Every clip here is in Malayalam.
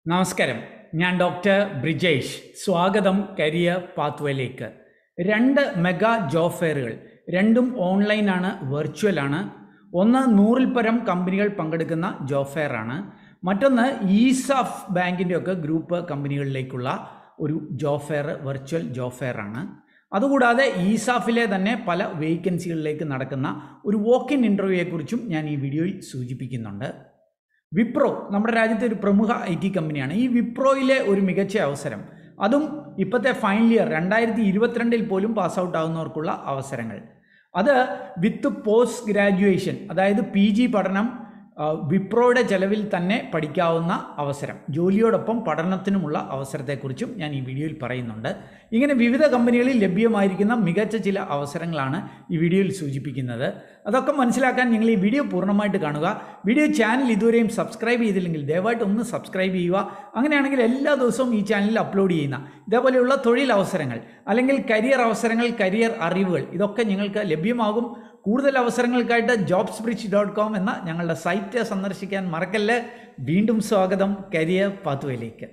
നമസ്കാരം ഞാൻ ഡോക്ടർ ബ്രിജേഷ് സ്വാഗതം കരിയർ പാത്വേയിലേക്ക് രണ്ട് മെഗാ ജോബ് ഫെയറുകൾ രണ്ടും ഓൺലൈനാണ് വെർച്വലാണ് ഒന്ന് നൂറിൽ പരം കമ്പനികൾ പങ്കെടുക്കുന്ന ജോബ് ഫെയർ ആണ് മറ്റൊന്ന് ഈസാഫ് ബാങ്കിൻ്റെ ഒക്കെ ഗ്രൂപ്പ് കമ്പനികളിലേക്കുള്ള ഒരു job fair virtual job fair ആണ് അതുകൂടാതെ ഈസാഫിലെ തന്നെ പല വേക്കൻസികളിലേക്ക് നടക്കുന്ന ഒരു വോക്ക് ഇൻ ഇൻ്റർവ്യൂയെക്കുറിച്ചും ഞാൻ ഈ വീഡിയോയിൽ സൂചിപ്പിക്കുന്നുണ്ട് വിപ്രോ നമ്മുടെ രാജ്യത്തെ ഒരു പ്രമുഖ ഐ ടി കമ്പനിയാണ് ഈ വിപ്രോയിലെ ഒരു മികച്ച അവസരം അതും ഇപ്പോഴത്തെ ഫൈനൽ ഇയർ രണ്ടായിരത്തി ഇരുപത്തിരണ്ടിൽ പോലും പാസ് ഔട്ട് ആവുന്നവർക്കുള്ള അവസരങ്ങൾ അത് വിത്ത് പോസ്റ്റ് ഗ്രാജുവേഷൻ അതായത് പി ജി പഠനം ആ, വിപ്രോയുടെ ചെലവിൽ തന്നെ പഠിക്കാവുന്ന അവസരം ജോലിയോടൊപ്പം പഠനത്തിനുമുള്ള അവസരത്തെക്കുറിച്ചും ഞാൻ ഈ വീഡിയോയിൽ പറയുന്നുണ്ട് ഇങ്ങനെ വിവിധ കമ്പനികളിൽ ലഭ്യമായിരിക്കുന്ന മികച്ച ചില അവസരങ്ങളാണ് ഈ വീഡിയോയിൽ സൂചിപ്പിക്കുന്നത് അതൊക്കെ മനസ്സിലാക്കാൻ നിങ്ങൾ ഈ വീഡിയോ പൂർണ്ണമായിട്ട് കാണുക വീഡിയോ ചാനൽ ഇതുവരെയും സബ്സ്ക്രൈബ് ചെയ്തില്ലെങ്കിൽ ദയവായിട്ട് ഒന്ന് സബ്സ്ക്രൈബ് ചെയ്യുക അങ്ങനെയാണെങ്കിൽ എല്ലാ ദിവസവും ഈ ചാനലിൽ അപ്ലോഡ് ചെയ്യുന്ന ഇതേപോലെയുള്ള തൊഴിൽ അവസരങ്ങൾ അല്ലെങ്കിൽ കരിയർ അവസരങ്ങൾ കരിയർ അറിവുകൾ ഇതൊക്കെ നിങ്ങൾക്ക് ലഭ്യമാകും കൂടുതൽ അവസരങ്ങൾക്കായിട്ട് ജോബ്സ് ബ്രിച്ച് ഡോട്ട് കോം എന്ന ഞങ്ങളുടെ സൈറ്റ് സന്ദർശിക്കാൻ മറക്കല്ല് വീണ്ടും സ്വാഗതം കരിയർ പാത്വയിലേക്ക്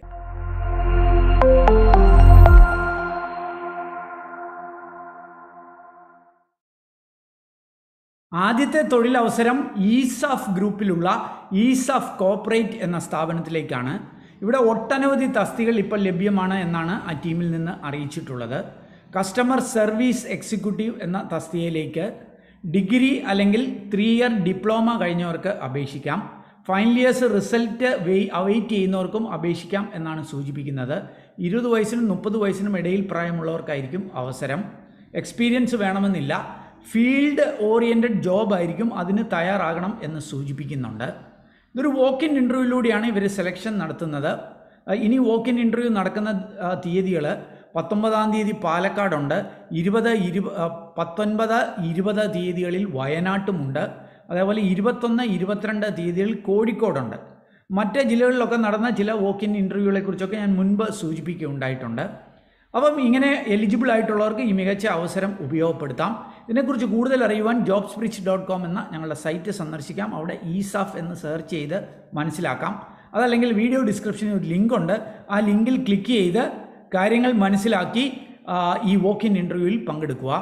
ആദ്യത്തെ തൊഴിലവസരം ഈസാഫ് ഗ്രൂപ്പിലുള്ള ഈസാഫ് കോപ്പറേറ്റ് എന്ന സ്ഥാപനത്തിലേക്കാണ് ഇവിടെ ഒട്ടനവധി തസ്തികൾ ഇപ്പോൾ ലഭ്യമാണ് എന്നാണ് ആ ടീമിൽ നിന്ന് അറിയിച്ചിട്ടുള്ളത് കസ്റ്റമർ സർവീസ് എക്സിക്യൂട്ടീവ് എന്ന തസ്തികയിലേക്ക് ഡിഗ്രി അല്ലെങ്കിൽ ത്രീ ഇയർ ഡിപ്ലോമ കഴിഞ്ഞവർക്ക് അപേക്ഷിക്കാം final years result wait await ചെയ്യുന്നവർക്കും അപേക്ഷിക്കാം എന്നാണ് സൂചിപ്പിക്കുന്നത് ഇരുപത് വയസ്സിനും മുപ്പത് വയസ്സിനും ഇടയിൽ പ്രായമുള്ളവർക്കായിരിക്കും അവസരം എക്സ്പീരിയൻസ് വേണമെന്നില്ല ഫീൽഡ് ഓറിയൻറ്റഡ് ജോബ് ആയിരിക്കും അതിന് തയ്യാറാകണം എന്ന് സൂചിപ്പിക്കുന്നുണ്ട് ഇതൊരു വോക്ക് ഇൻ ഇൻ്റർവ്യൂയിലൂടെയാണ് ഇവർ സെലക്ഷൻ നടത്തുന്നത് അഹ് ഇനി വോക്ക് ഇൻ ഇൻ്റർവ്യൂ നടക്കുന്ന തീയതികൾ പത്തൊമ്പതാം തീയതി പാലക്കാടുണ്ട് ഇരുപത് ഇരുപ അഹ് പത്തൊൻപത് ഇരുപത് തീയതികളിൽ വയനാട്ടുമുണ്ട് അതേപോലെ ഇരുപത്തൊന്ന് ഇരുപത്തിരണ്ട് തീയതികളിൽ കോഴിക്കോടുണ്ട് മറ്റ് ജില്ലകളിലൊക്കെ നടന്ന ചില വോക്ക് ഇൻ ഇൻ്റർവ്യൂകളെ കുറിച്ചൊക്കെ ഞാൻ മുൻപ് സൂചിപ്പിക്കുകയുണ്ടായിട്ടുണ്ട് അപ്പം ഇങ്ങനെ എലിജിബിൾ ആയിട്ടുള്ളവർക്ക് ഈ മികച്ച അവസരം ഉപയോഗപ്പെടുത്താം ഇതിനെക്കുറിച്ച് കൂടുതൽ അറിയുവാൻ ജോബ്സ് ബ്രിച്ച് ഡോട്ട് കോം എന്ന ഞങ്ങളുടെ സൈറ്റ് സന്ദർശിക്കാം അവിടെ ഈസാഫ് എന്ന് സെർച്ച് ചെയ്ത് മനസ്സിലാക്കാം അതല്ലെങ്കിൽ വീഡിയോ ഡിസ്ക്രിപ്ഷനിൽ ഒരു ലിങ്ക് ഉണ്ട് ആ ലിങ്കിൽ ക്ലിക്ക് ചെയ്ത് കാര്യങ്ങൾ മനസ്സിലാക്കി ആ, ഈ വോക്ക് ഇൻ ഇൻ്റർവ്യൂവിൽ പങ്കെടുക്കുക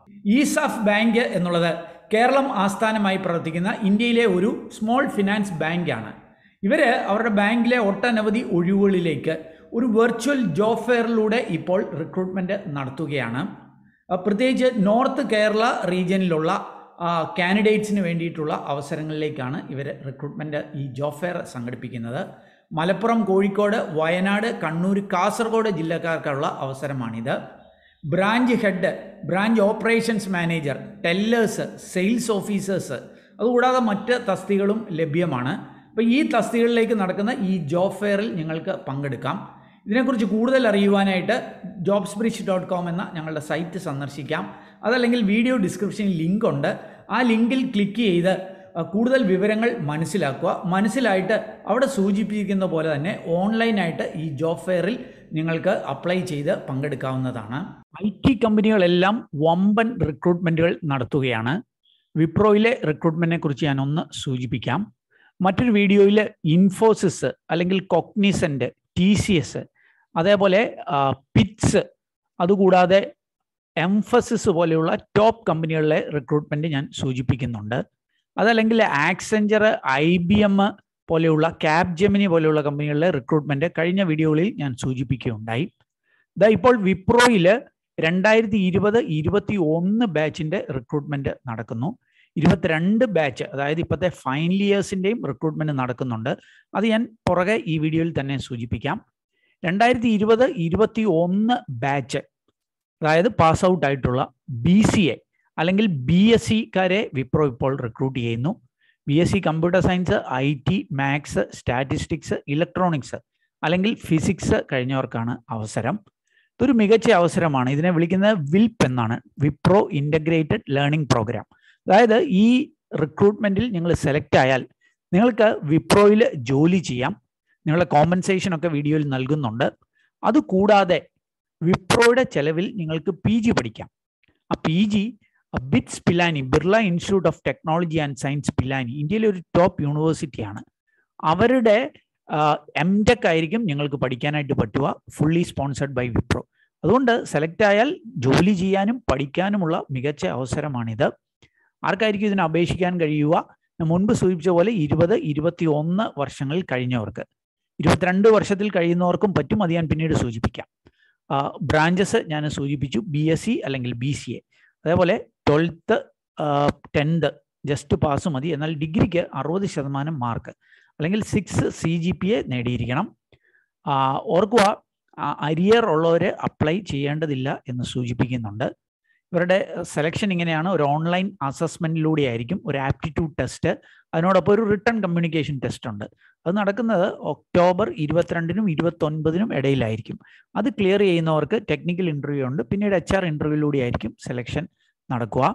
ഈസാഫ് ബാങ്ക് എന്നുള്ളത് കേരളം ആസ്ഥാനമായി പ്രവർത്തിക്കുന്ന ഇന്ത്യയിലെ ഒരു സ്മോൾ ഫിനാൻസ് ബാങ്കാണ് ഇവർ അവരുടെ ബാങ്കിലെ ഒട്ടനവധി ഒഴിവുകളിലേക്ക് ഒരു വെർച്വൽ ജോബ് ഫെയറിലൂടെ ഇപ്പോൾ റിക്രൂട്ട്മെൻറ്റ് നടത്തുകയാണ് ആ, പ്രത്യേകിച്ച് നോർത്ത് കേരള റീജിയനിലുള്ള കാൻഡിഡേറ്റ്സിന് വേണ്ടിയിട്ടുള്ള അവസരങ്ങളിലേക്കാണ് ഇവർ റിക്രൂട്ട്മെൻറ്റ് ഈ ജോബ് ഫെയർ സംഘടിപ്പിക്കുന്നത് മലപ്പുറം കോഴിക്കോട് വയനാട് കണ്ണൂർ കാസർഗോഡ് ജില്ലക്കാർക്കുള്ള അവസരമാണിത് branch head branch operations manager tellers sales officers അതുകൂടാതെ മറ്റ് തസ്തികളും ലഭ്യമാണ് അപ്പോൾ ഈ തസ്തികളിലേക്ക് നടക്കുന്ന ഈ ജോബ് ഫെയറിൽ നിങ്ങൾക്ക് പങ്കെടുക്കാം ഇതിനെക്കുറിച്ച് കൂടുതൽ അറിയുവാനായിട്ട് ജോബ്സ് ബ്രിച്ച് ഡോട്ട് കോം എന്ന ഞങ്ങളുടെ സൈറ്റ് സന്ദർശിക്കാം അതല്ലെങ്കിൽ വീഡിയോ ഡിസ്ക്രിപ്ഷനിൽ ലിങ്ക് ഉണ്ട് ആ ലിങ്കിൽ ക്ലിക്ക് ചെയ്ത് അഹ് കൂടുതൽ വിവരങ്ങൾ മനസ്സിലാക്കുക മനസ്സിലായിട്ട് അവിടെ സൂചിപ്പിക്കുന്ന പോലെ തന്നെ ഓൺലൈനായിട്ട് ഈ ജോബ് ഫെയറിൽ നിങ്ങൾക്ക് അപ്ലൈ ചെയ്ത് പങ്കെടുക്കാവുന്നതാണ് ഐ ടി കമ്പനികളെല്ലാം വമ്പൻ റിക്രൂട്ട്മെൻറ്റുകൾ നടത്തുകയാണ് വിപ്രോയിലെ റിക്രൂട്ട്മെൻറ്റിനെ കുറിച്ച് ഞാൻ ഒന്ന് സൂചിപ്പിക്കാം മറ്റൊരു വീഡിയോയിൽ ഇൻഫോസിസ് അല്ലെങ്കിൽ കൊഗ്നിസെൻ്റ് ടി സി എസ് അതേപോലെ പിറ്റ്സ് അതുകൂടാതെ എംഫസിസ് പോലെയുള്ള ടോപ്പ് കമ്പനികളിലെ റിക്രൂട്ട്മെൻറ്റ് ഞാൻ സൂചിപ്പിക്കുന്നുണ്ട് അതല്ലെങ്കിൽ ആക്സെഞ്ചർ ഐ ബി എം പോലെയുള്ള ക്യാബ് ജെമിനി പോലെയുള്ള കമ്പനികളിലെ റിക്രൂട്ട്മെൻറ്റ് കഴിഞ്ഞ വീഡിയോകളിൽ ഞാൻ സൂചിപ്പിക്കുകയുണ്ടായി ഇതാ ഇപ്പോൾ വിപ്രോയിൽ രണ്ടായിരത്തി ഇരുപത് ഇരുപത്തി ഒന്ന് ബാച്ചിൻ്റെ റിക്രൂട്ട്മെൻറ്റ് നടക്കുന്നു ഇരുപത്തിരണ്ട് ബാച്ച് അതായത് ഇപ്പോഴത്തെ ഫൈനൽ ഇയേഴ്സിൻ്റെയും റിക്രൂട്ട്മെൻറ്റ് നടക്കുന്നുണ്ട് അത് ഞാൻ പുറകെ ഈ വീഡിയോയിൽ തന്നെ സൂചിപ്പിക്കാം രണ്ടായിരത്തി ഇരുപത് ഇരുപത്തി ഒന്ന് ബാച്ച് അതായത് പാസ് ഔട്ട് ആയിട്ടുള്ള ബി സി എ അല്ലെങ്കിൽ ബി എസ് സിക്കാരെ വിപ്രോ ഇപ്പോൾ റിക്രൂട്ട് ചെയ്യുന്നു B S C computer science I T maths statistics electronics അല്ലെങ്കിൽ ഫിസിക്സ് കഴിഞ്ഞവർക്കാണ് അവസരം ഇതൊരു മികച്ച അവസരമാണ് ഇതിനെ വിളിക്കുന്നത് വിൽപ്പ് എന്നാണ് വിപ്രോ ഇൻ്റഗ്രേറ്റഡ് ലേണിംഗ് പ്രോഗ്രാം അതായത് ഈ റിക്രൂട്ട്മെൻറ്റിൽ നിങ്ങൾ സെലക്ട് ആയാൽ നിങ്ങൾക്ക് വിപ്രോയിൽ ജോലി ചെയ്യാം നിങ്ങളുടെ കോമ്പൻസേഷൻ ഒക്കെ വീഡിയോയിൽ നൽകുന്നുണ്ട് അതുകൂടാതെ വിപ്രോയുടെ ചെലവിൽ നിങ്ങൾക്ക് പി ജി പഠിക്കാം ആ P G BITS Pilani Birla institute of technology and science Pilani ഇന്ത്യയിലെ ഒരു ടോപ്പ് യൂണിവേഴ്സിറ്റിയാണ് അവരുടെ എം ടെക് ആയിരിക്കും നിങ്ങൾക്ക് പഠിക്കാനായിട്ട് പറ്റുക ഫുള്ളി സ്പോൺസർഡ് ബൈ വിപ്രോ അതുകൊണ്ട് സെലക്ട് ആയാൽ ജോലി ചെയ്യാനും പഠിക്കാനുമുള്ള മികച്ച അവസരമാണിത് ആർക്കായിരിക്കും ഇതിന് അപേക്ഷിക്കാൻ കഴിയുക ഞാൻ മുൻപ് സൂചിപ്പിച്ച പോലെ ഇരുപത് ഇരുപത്തി ഒന്ന് വർഷങ്ങളിൽ കഴിഞ്ഞവർക്ക് ഇരുപത്തിരണ്ട് വർഷത്തിൽ കഴിയുന്നവർക്കും പറ്റും അത് ഞാൻ പിന്നീട് സൂചിപ്പിക്കാം ബ്രാഞ്ചസ് ഞാൻ സൂചിപ്പിച്ചു ബി എസ് സി അല്ലെങ്കിൽ ബി സി എ അതേപോലെ ട്വൽത്ത് ടെൻത്ത് ജസ്റ്റ് പാസ് മതി എന്നാൽ ഡിഗ്രിക്ക് അറുപത് ശതമാനം മാർക്ക് അല്ലെങ്കിൽ six C G P A നേടിയിരിക്കണം ഓർക്കുക അരിയർ ഉള്ളവർ അപ്ലൈ ചെയ്യേണ്ടതില്ല എന്ന് സൂചിപ്പിക്കുന്നുണ്ട് ഇവരുടെ സെലക്ഷൻ ഇങ്ങനെയാണ് ഒരു ഓൺലൈൻ അസസ്മെൻറ്റിലൂടെ ആയിരിക്കും ഒരു ആപ്റ്റിറ്റ്യൂഡ് ടെസ്റ്റ് അതിനോടൊപ്പം ഒരു റിട്ടേൺ കമ്മ്യൂണിക്കേഷൻ ടെസ്റ്റ് ഉണ്ട് അത് നടക്കുന്നത് ഒക്ടോബർ ഇരുപത്തിരണ്ടിനും ഇരുപത്തൊൻപതിനും ഇടയിലായിരിക്കും അത് ക്ലിയർ ചെയ്യുന്നവർക്ക് ടെക്നിക്കൽ ഇൻ്റർവ്യൂ ഉണ്ട് പിന്നീട് എച്ച് ആർ ഇൻ്റർവ്യൂയിലൂടെ ആയിരിക്കും സെലക്ഷൻ നടക്കുക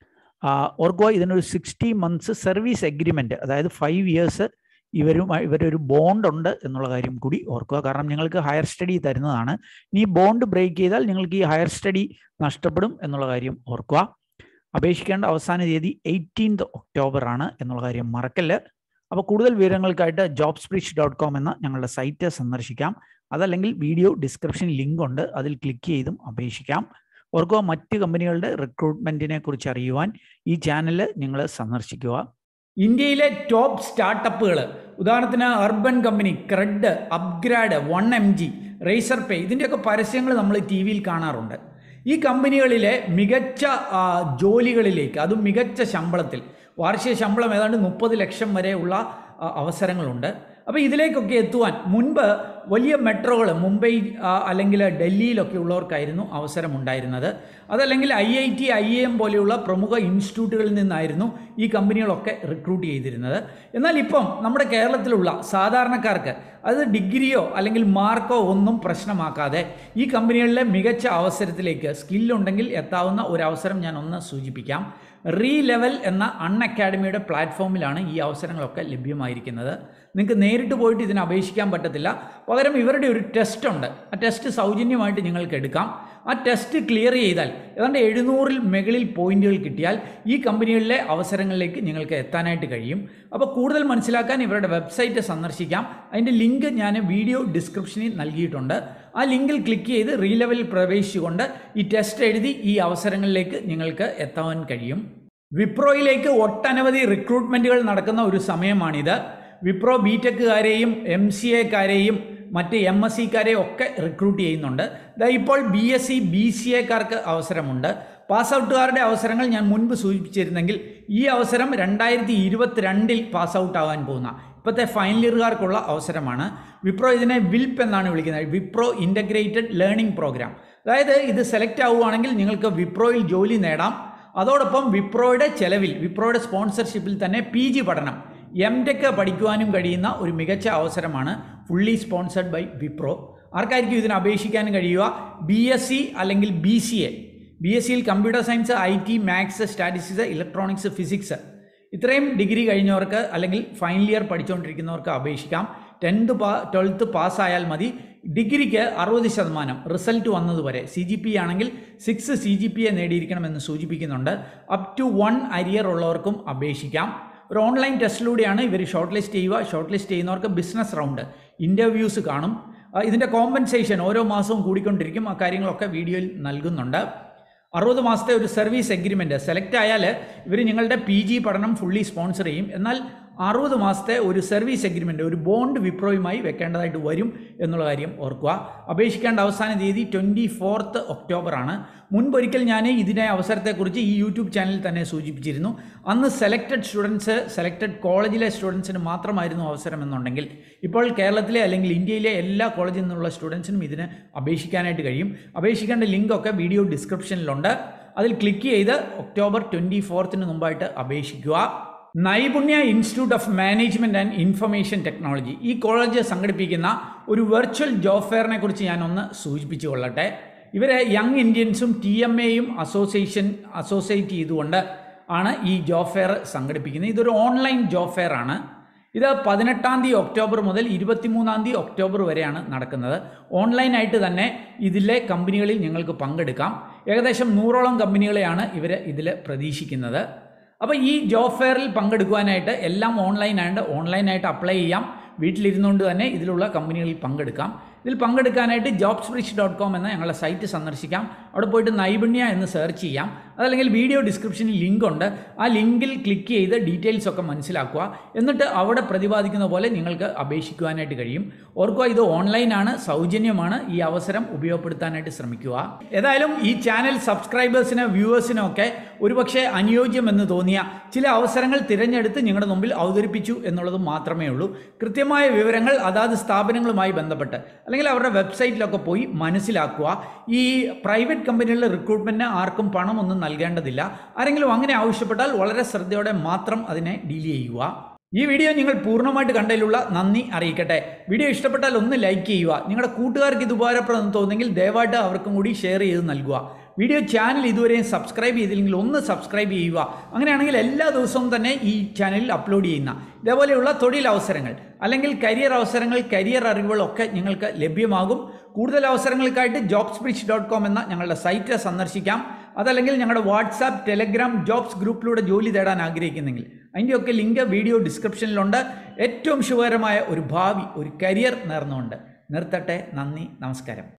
ഓർക്കുക ഇതിനൊരു സിക്സ്റ്റി മന്ത്സ് സർവീസ് എഗ്രിമെൻറ്റ് അതായത് ഫൈവ് ഇയേഴ്സ് ഇവരുമായി ഇവരൊരു ബോണ്ട് ഉണ്ട് എന്നുള്ള കാര്യം കൂടി ഓർക്കുക കാരണം നിങ്ങൾക്ക് ഹയർ സ്റ്റഡി തരുന്നതാണ് ഇനി ബോണ്ട് ബ്രേക്ക് ചെയ്താൽ നിങ്ങൾക്ക് ഈ ഹയർ സ്റ്റഡി നഷ്ടപ്പെടും എന്നുള്ള കാര്യം ഓർക്കുക അപേക്ഷിക്കേണ്ട അവസാന തീയതി എയ്റ്റീൻത് ഒക്ടോബർ ആണ് എന്നുള്ള കാര്യം മറക്കല്ല് അപ്പോൾ കൂടുതൽ വിവരങ്ങൾക്കായിട്ട് ജോബ് സ്പ്രിച്ച് ഡോട്ട് കോം എന്ന ഞങ്ങളുടെ സൈറ്റ് സന്ദർശിക്കാം അതല്ലെങ്കിൽ വീഡിയോ ഡിസ്ക്രിപ്ഷൻ ലിങ്ക് ഉണ്ട് അതിൽ ക്ലിക്ക് ചെയ്തും അപേക്ഷിക്കാം ഓർക്കുക മറ്റ് കമ്പനികളുടെ റിക്രൂട്ട്മെന്റിനെ കുറിച്ച് അറിയുവാൻ ഈ ചാനൽ നിങ്ങൾ സന്ദർശിക്കുക ഇന്ത്യയിലെ ടോപ്പ് സ്റ്റാർട്ടപ്പുകൾ ഉദാഹരണത്തിന് urban company Cred upGrad one M G Razorpay ഇതിൻ്റെയൊക്കെ പരസ്യങ്ങൾ നമ്മൾ ടി വിയിൽ കാണാറുണ്ട് ഈ കമ്പനികളിലെ മികച്ച ജോലികളിലേക്ക് അതും മികച്ച ശമ്പളത്തിൽ വാർഷിക ശമ്പളം ഏതാണ്ട് മുപ്പത് ലക്ഷം വരെയുള്ള അവസരങ്ങളുണ്ട് അപ്പോൾ ഇതിലേക്കൊക്കെ എത്തുവാൻ മുൻപ് വലിയ മെട്രോകൾ മുംബൈ അല്ലെങ്കിൽ ഡൽഹിയിലൊക്കെ ഉള്ളവർക്കായിരുന്നു അവസരമുണ്ടായിരുന്നത് അതല്ലെങ്കിൽ I I T I M പോലെയുള്ള പ്രമുഖ ഇൻസ്റ്റിറ്റ്യൂട്ടുകളിൽ നിന്നായിരുന്നു ഈ കമ്പനികളൊക്കെ റിക്രൂട്ട് ചെയ്തിരുന്നത് എന്നാൽ ഇപ്പം നമ്മുടെ കേരളത്തിലുള്ള സാധാരണക്കാർക്ക് അത് ഡിഗ്രിയോ അല്ലെങ്കിൽ മാർക്കോ ഒന്നും പ്രശ്നമാക്കാതെ ഈ കമ്പനികളിലെ മികച്ച അവസരത്തിലേക്ക് സ്കില്ലുണ്ടെങ്കിൽ എത്താവുന്ന ഒരു അവസരം ഞാൻ ഒന്ന് സൂചിപ്പിക്കാം റീ ലെവൽ എന്ന അൺ അക്കാഡമിയുടെ പ്ലാറ്റ്ഫോമിലാണ് ഈ അവസരങ്ങളൊക്കെ ലഭ്യമായിരിക്കുന്നത് നിങ്ങൾക്ക് നേരിട്ട് പോയിട്ട് ഇതിന് അപേക്ഷിക്കാൻ പറ്റത്തില്ല പകരം ഇവരുടെ ഒരു ടെസ്റ്റ് ഉണ്ട് ആ ടെസ്റ്റ് സൗജന്യമായിട്ട് നിങ്ങൾക്ക് എടുക്കാം ആ ടെസ്റ്റ് ക്ലിയർ ചെയ്താൽ ഏതാണ്ട് എഴുന്നൂറിൽ മുകളിൽ പോയിന്റുകൾ കിട്ടിയാൽ ഈ കമ്പനികളിലെ അവസരങ്ങളിലേക്ക് നിങ്ങൾക്ക് എത്താനായിട്ട് കഴിയും അപ്പോൾ കൂടുതൽ മനസ്സിലാക്കാൻ ഇവരുടെ വെബ്സൈറ്റ് സന്ദർശിക്കാം അതിൻ്റെ ലിങ്ക് ഞാൻ വീഡിയോ ഡിസ്ക്രിപ്ഷനിൽ നൽകിയിട്ടുണ്ട് ആ ലിങ്കിൽ ക്ലിക്ക് ചെയ്ത് റീ ലെവലിൽ പ്രവേശിച്ചുകൊണ്ട് ഈ ടെസ്റ്റ് എഴുതി ഈ അവസരങ്ങളിലേക്ക് നിങ്ങൾക്ക് എത്താൻ കഴിയും വിപ്രോയിലേക്ക് ഒട്ടനവധി റിക്രൂട്ട്മെൻറ്റുകൾ നടക്കുന്ന ഒരു സമയമാണിത് വിപ്രോ ബി ടെക്കുകാരെയും എം സി എക്കാരെയും മറ്റ് എം എസ് സിക്കാരെയും ഒക്കെ റിക്രൂട്ട് ചെയ്യുന്നുണ്ട് ഇപ്പോൾ B S C B C എക്കാർക്ക് അവസരമുണ്ട് പാസ് ഔട്ടുകാരുടെ അവസരങ്ങൾ ഞാൻ മുൻപ് സൂചിപ്പിച്ചിരുന്നെങ്കിൽ ഈ അവസരം രണ്ടായിരത്തി ഇരുപത്തിരണ്ടിൽ പാസ് ഔട്ട് ആകാൻ പോകുന്ന ഇപ്പോഴത്തെ ഫൈനൽ ഇയറുകാർക്കുള്ള അവസരമാണ് വിപ്രോ ഇതിനെ വിൽപ്പ് എന്നാണ് വിളിക്കുന്നത് വിപ്രോ ഇൻ്റഗ്രേറ്റഡ് ലേണിംഗ് പ്രോഗ്രാം അതായത് ഇത് സെലക്ട് ആവുകയാണെങ്കിൽ നിങ്ങൾക്ക് വിപ്രോയിൽ ജോലി നേടാം അതോടൊപ്പം വിപ്രോയുടെ ചെലവിൽ വിപ്രോയുടെ സ്പോൺസർഷിപ്പിൽ തന്നെ പി ജി പഠനം എം ടെക് പഠിക്കുവാനും കഴിയുന്ന ഒരു മികച്ച അവസരമാണ് ഫുള്ളി സ്പോൺസർഡ് ബൈ വിപ്രോ ആർക്കായിരിക്കും ഇതിന് അപേക്ഷിക്കാനും കഴിയുക ബി എസ് സി അല്ലെങ്കിൽ B C A B S സിയിൽ computer science I T maths statistics electronics physics ഇത്രയും ഡിഗ്രി കഴിഞ്ഞവർക്ക് അല്ലെങ്കിൽ ഫൈനൽ ഇയർ പഠിച്ചുകൊണ്ടിരിക്കുന്നവർക്ക് അപേക്ഷിക്കാം ടെൻത്ത് പാ ട്വൽത്ത് പാസ്സായാൽ മതി ഡിഗ്രിക്ക് അറുപത് ശതമാനം റിസൾട്ട് വന്നതുവരെ സി ജി പി ആണെങ്കിൽ six C G P A നേടിയിരിക്കണമെന്ന് സൂചിപ്പിക്കുന്നുണ്ട് അപ് ടു വൺ അരിയർ ഉള്ളവർക്കും അപേക്ഷിക്കാം ഒരു ഓൺലൈൻ ടെസ്റ്റിലൂടെയാണ് ഇവർ ഷോർട്ട് ലിസ്റ്റ് ചെയ്യുക ഷോർട്ട് ലിസ്റ്റ് ചെയ്യുന്നവർക്ക് ബിസിനസ് റൗണ്ട് ഇൻ്റർവ്യൂസ് കാണും ഇതിൻ്റെ കോമ്പൻസേഷൻ ഓരോ മാസവും കൂടിക്കൊണ്ടിരിക്കും ആ കാര്യങ്ങളൊക്കെ വീഡിയോയിൽ നൽകുന്നുണ്ട് അറുപത് മാസത്തെ ഒരു സർവീസ് എഗ്രിമെൻറ്റ് സെലക്ട് ആയാൽ ഇവർ നിങ്ങളുടെ പി ജി പഠനം ഫുള്ളി സ്പോൺസർ ചെയ്യും എന്നാൽ അറുപത് മാസത്തെ ഒരു സർവീസ് എഗ്രിമെൻ്റ് ഒരു ബോണ്ട് വിപ്രോയുമായി വെക്കേണ്ടതായിട്ട് വരും എന്നുള്ള കാര്യം ഓർക്കുക അപേക്ഷിക്കേണ്ട അവസാന തീയതി ട്വൻറ്റി ഫോർത്ത് ഒക്ടോബറാണ് മുൻപൊരിക്കൽ ഞാൻ ഇതിനെ അവസരത്തെക്കുറിച്ച് ഈ യൂട്യൂബ് ചാനലിൽ തന്നെ സൂചിപ്പിച്ചിരുന്നു അന്ന് സെലക്റ്റഡ് സ്റ്റുഡൻസ് സെലക്റ്റഡ് കോളേജിലെ സ്റ്റുഡൻസിന് മാത്രമായിരുന്നു അവസരം എന്നുണ്ടെങ്കിൽ ഇപ്പോൾ കേരളത്തിലെ അല്ലെങ്കിൽ ഇന്ത്യയിലെ എല്ലാ കോളേജിൽ നിന്നുള്ള സ്റ്റുഡൻസിനും ഇതിന് അപേക്ഷിക്കാനായിട്ട് കഴിയും അപേക്ഷിക്കേണ്ട ലിങ്കൊക്കെ വീഡിയോ ഡിസ്ക്രിപ്ഷനിലുണ്ട് അതിൽ ക്ലിക്ക് ചെയ്ത് ഒക്ടോബർ ട്വൻറ്റി ഫോർത്തിന് മുമ്പായിട്ട് അപേക്ഷിക്കുക Naipunya institute of management and information technology ഈ കോളേജ് സംഘടിപ്പിക്കുന്ന ഒരു വെർച്വൽ ജോബ് ഫെയറിനെ കുറിച്ച് ഞാനൊന്ന് സൂചിപ്പിച്ചു കൊള്ളട്ടെ ഇവരെ യങ് ഇന്ത്യൻസും ടി എം എയും അസോസിയേഷൻ അസോസിയേറ്റ് ചെയ്തുകൊണ്ട് ആണ് ഈ ജോബ് ഫെയർ സംഘടിപ്പിക്കുന്നത് ഇതൊരു ഓൺലൈൻ ജോബ് ഫെയർ ആണ് ഇത് പതിനെട്ടാം തീയതി ഒക്ടോബർ മുതൽ ഇരുപത്തിമൂന്നാം തീയതി ഒക്ടോബർ വരെയാണ് നടക്കുന്നത് ഓൺലൈനായിട്ട് തന്നെ ഇതിലെ കമ്പനികളിൽ നിങ്ങൾക്ക് പങ്കെടുക്കാം ഏകദേശം നൂറോളം കമ്പനികളെയാണ് ഇവർ ഇതിൽ പ്രതീക്ഷിക്കുന്നത് അപ്പോൾ ഈ ജോബ് ഫെയറിൽ പങ്കെടുക്കുവാനായിട്ട് എല്ലാം ഓൺലൈൻ ആയതുകൊണ്ട് ഓൺലൈനായിട്ട് അപ്ലൈ ചെയ്യാം വീട്ടിലിരുന്നുകൊണ്ട് തന്നെ ഇതിലുള്ള കമ്പനികളിൽ പങ്കെടുക്കാം ഇതിൽ പങ്കെടുക്കാനായിട്ട് ജോബ്സ് ബ്രിച്ച് ഡോട്ട് കോം എന്ന ഞങ്ങളുടെ സൈറ്റ് സന്ദർശിക്കാം അവിടെ പോയിട്ട് നൈപുണ്യ എന്ന് സെർച്ച് ചെയ്യാം അതല്ലെങ്കിൽ വീഡിയോ ഡിസ്ക്രിപ്ഷനിൽ ലിങ്ക് ഉണ്ട് ആ ലിങ്കിൽ ക്ലിക്ക് ചെയ്ത് ഡീറ്റെയിൽസ് ഒക്കെ മനസ്സിലാക്കുക എന്നിട്ട് അവിടെ പ്രതിപാദിക്കുന്ന പോലെ നിങ്ങൾക്ക് അപേക്ഷിക്കുവാനായിട്ട് കഴിയും ഓർക്കുക ഇത് ഓൺലൈനാണ് സൗജന്യമാണ് ഈ അവസരം ഉപയോഗപ്പെടുത്താനായിട്ട് ശ്രമിക്കുക ഏതായാലും ഈ ചാനൽ സബ്സ്ക്രൈബേഴ്സിന് വ്യൂവേഴ്സിനും ഒക്കെ ഒരുപക്ഷെ അനുയോജ്യമെന്ന് തോന്നിയ ചില അവസരങ്ങൾ തിരഞ്ഞെടുത്ത് നിങ്ങളുടെ മുമ്പിൽ അവതരിപ്പിച്ചു എന്നുള്ളത് മാത്രമേ ഉള്ളൂ കൃത്യമായ വിവരങ്ങൾ അതാത് സ്ഥാപനങ്ങളുമായി ബന്ധപ്പെട്ട് അല്ലെങ്കിൽ അവരുടെ വെബ്സൈറ്റിലൊക്കെ പോയി മനസ്സിലാക്കുക ഈ പ്രൈവറ്റ് കമ്പനികളിലെ റിക്രൂട്ട്മെൻറ്റിന് ആർക്കും പണമൊന്നും നൽകേണ്ടതില്ല ആരെങ്കിലും അങ്ങനെ ആവശ്യപ്പെട്ടാൽ വളരെ ശ്രദ്ധയോടെ മാത്രം അതിനെ ഡീൽ ചെയ്യുക ഈ വീഡിയോ നിങ്ങൾ പൂർണ്ണമായിട്ട് കണ്ടതിലുള്ള നന്ദി അറിയിക്കട്ടെ വീഡിയോ ഇഷ്ടപ്പെട്ടാൽ ഒന്ന് ലൈക്ക് ചെയ്യുക നിങ്ങളുടെ കൂട്ടുകാർക്ക് ഇത് ഉപകാരപ്രദം തോന്നുമെങ്കിൽ ദയവായിട്ട് അവർക്കും കൂടി ഷെയർ ചെയ്ത് നൽകുക വീഡിയോ ചാനൽ ഇതുവരെയും സബ്സ്ക്രൈബ് ചെയ്തില്ലെങ്കിൽ ഒന്ന് സബ്സ്ക്രൈബ് ചെയ്യുക അങ്ങനെയാണെങ്കിൽ എല്ലാ ദിവസവും തന്നെ ഈ ചാനലിൽ അപ്ലോഡ് ചെയ്യുന്ന ഇതേപോലെയുള്ള തൊഴിലവസരങ്ങൾ അല്ലെങ്കിൽ കരിയർ അവസരങ്ങൾ കരിയർ അറിവുകളൊക്കെ നിങ്ങൾക്ക് ലഭ്യമാകും കൂടുതൽ അവസരങ്ങൾക്കായിട്ട് ജോബ്സ് ബ്രിച്ച് ഡോട്ട് കോം എന്ന ഞങ്ങളുടെ സൈറ്റ് സന്ദർശിക്കാം അതല്ലെങ്കിൽ ഞങ്ങളുടെ വാട്സാപ്പ് ടെലഗ്രാം ജോബ്സ് ഗ്രൂപ്പിലൂടെ ജോലി തേടാൻ ആഗ്രഹിക്കുന്നെങ്കിൽ അതിൻ്റെയൊക്കെ ലിങ്ക് വീഡിയോ ഡിസ്ക്രിപ്ഷനിലുണ്ട് ഏറ്റവും ശുഭകരമായ ഒരു ഭാവി ഒരു കരിയർ നേർന്നുകൊണ്ട് നിർത്തട്ടെ നന്ദി നമസ്കാരം